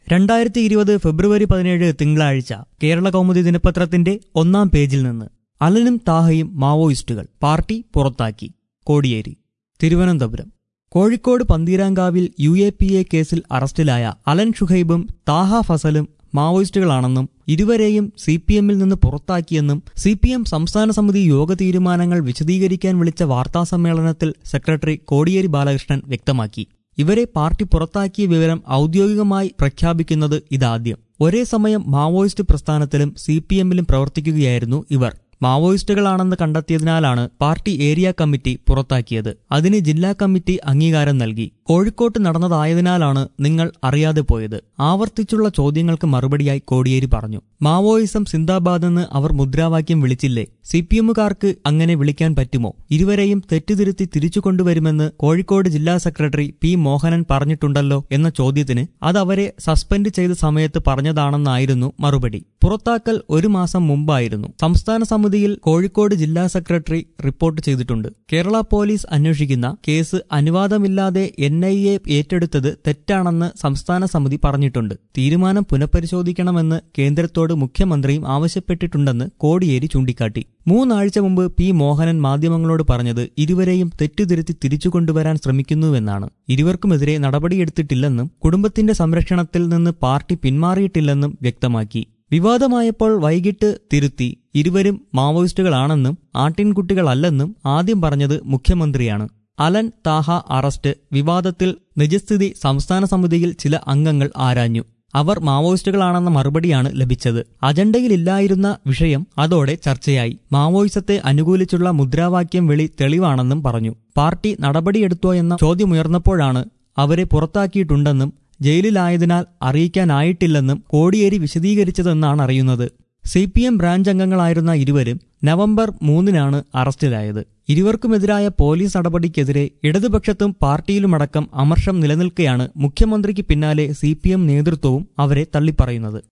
രണ്ടായിരത്തി ഇരുപത് ഫെബ്രുവരി പതിനേഴ് തിങ്കളാഴ്ച കേരള കൗമുദി ദിനപത്രത്തിന്റെ ഒന്നാം പേജിൽ നിന്ന് അലനും താഹയും മാവോയിസ്റ്റുകൾ പാർട്ടി പുറത്താക്കി കോടിയേരി തിരുവനന്തപുരം കോഴിക്കോട് പന്തീരാങ്കാവിൽ യു എ പി എ കേസിൽ അറസ്റ്റിലായ അലൻ ഷുഹൈബും താഹ ഫസലും മാവോയിസ്റ്റുകളാണെന്നും ഇരുവരെയും സി പി എമ്മിൽ നിന്ന് പുറത്താക്കിയെന്നും സി പി എം സംസ്ഥാന സമിതി യോഗ തീരുമാനങ്ങൾ വിശദീകരിക്കാൻ വിളിച്ച വാർത്താസമ്മേളനത്തിൽ സെക്രട്ടറി കോടിയേരി ബാലകൃഷ്ണൻ വ്യക്തമാക്കി ഇവരെ പാർട്ടി പുറത്താക്കിയ വിവരം ഔദ്യോഗികമായി പ്രഖ്യാപിക്കുന്നത് ഇതാദ്യം ഒരേ സമയം മാവോയിസ്റ്റ് പ്രസ്ഥാനത്തിലും സി പി എമ്മിലും പ്രവർത്തിക്കുകയായിരുന്നു ഇവർ മാവോയിസ്റ്റുകളാണെന്ന് കണ്ടെത്തിയതിനാലാണ് പാർട്ടി ഏരിയ കമ്മിറ്റി പുറത്താക്കിയത് അതിന് ജില്ലാ കമ്മിറ്റി അംഗീകാരം നൽകി കോഴിക്കോട്ട് നടന്നതായതിനാലാണ് നിങ്ങൾ അറിയാതെ പോയത് ആവർത്തിച്ചുള്ള ചോദ്യങ്ങൾക്ക് മറുപടിയായി കോടിയേരി പറഞ്ഞു മാവോയിസം സിന്ദാബാദെന്ന് അവർ മുദ്രാവാക്യം വിളിച്ചില്ലേ സി പി എമ്മുകാർക്ക് അങ്ങനെ വിളിക്കാൻ പറ്റുമോ ഇരുവരെയും തെറ്റുതിരുത്തി തിരിച്ചു കൊണ്ടുവരുമെന്ന് കോഴിക്കോട് ജില്ലാ സെക്രട്ടറി പി മോഹനൻ പറഞ്ഞിട്ടുണ്ടല്ലോ എന്ന ചോദ്യത്തിന് അത് അവരെ സസ്പെൻഡ് ചെയ്ത സമയത്ത് പറഞ്ഞതാണെന്നായിരുന്നു മറുപടി പുറത്താക്കൽ ഒരു മാസം മുമ്പായിരുന്നു സംസ്ഥാന സമിതിയിൽ കോഴിക്കോട് ജില്ലാ സെക്രട്ടറി റിപ്പോർട്ട് ചെയ്തിട്ടുണ്ട് കേരള പോലീസ് അന്വേഷിക്കുന്ന കേസ് അനുവാദമില്ലാതെ എൻ ഐ എ ഏറ്റെടുത്തത് തെറ്റാണെന്ന് സംസ്ഥാന സമിതി പറഞ്ഞിട്ടുണ്ട് തീരുമാനം പുനഃപരിശോധിക്കണമെന്ന് കേന്ദ്രത്തോട് മുഖ്യമന്ത്രിയും ആവശ്യപ്പെട്ടിട്ടുണ്ടെന്ന് കോടിയേരി ചൂണ്ടിക്കാട്ടി മൂന്നാഴ്ച മുമ്പ് പി മോഹനൻ മാധ്യമങ്ങളോട് പറഞ്ഞത് ഇരുവരെയും തെറ്റുതിരുത്തി തിരിച്ചു കൊണ്ടുവരാൻ ശ്രമിക്കുന്നുവെന്നാണ് ഇരുവർക്കുമെതിരെ നടപടിയെടുത്തിട്ടില്ലെന്നും കുടുംബത്തിന്റെ സംരക്ഷണത്തിൽ നിന്ന് പാർട്ടി പിന്മാറിയിട്ടില്ലെന്നും വ്യക്തമാക്കി വിവാദമായപ്പോൾ വൈകിട്ട് തിരുത്തി ഇരുവരും മാവോയിസ്റ്റുകളാണെന്നും ആട്ടിൻകുട്ടികളല്ലെന്നും ആദ്യം പറഞ്ഞത് മുഖ്യമന്ത്രിയാണ് അലൻ താഹ അറസ്റ്റ് വിവാദത്തിൽ നിജസ്ഥിതി സംസ്ഥാന സമിതിയിൽ ചില അംഗങ്ങൾ ആരാഞ്ഞു അവർ മാവോയിസ്റ്റുകളാണെന്ന മറുപടിയാണ് ലഭിച്ചത് അജണ്ടയിലില്ലായിരുന്ന വിഷയം അതോടെ ചർച്ചയായി മാവോയിസത്തെ അനുകൂലിച്ചുള്ള മുദ്രാവാക്യം വിളി തെളിവാണെന്നും പറഞ്ഞു പാർട്ടി നടപടിയെടുത്തോ എന്ന ചോദ്യമുയർന്നപ്പോഴാണ് അവരെ പുറത്താക്കിയിട്ടുണ്ടെന്നും ജയിലിലായതിനാൽ അറിയിക്കാനായിട്ടില്ലെന്നും കോടിയേരി വിശദീകരിച്ചതെന്നാണ് അറിയുന്നത് സി പി എം ബ്രാഞ്ച് അംഗങ്ങളായിരുന്ന ഇരുവരും നവംബർ മൂന്നിനാണ് അറസ്റ്റിലായത് ഇരുവർക്കുമെതിരായ പോലീസ് നടപടിക്കെതിരെ ഇടതുപക്ഷത്തും പാർട്ടിയിലുമടക്കം അമർഷം നിലനിൽക്കെയാണ് മുഖ്യമന്ത്രിക്ക് പിന്നാലെ സി നേതൃത്വവും അവരെ തള്ളിപ്പറയുന്നത്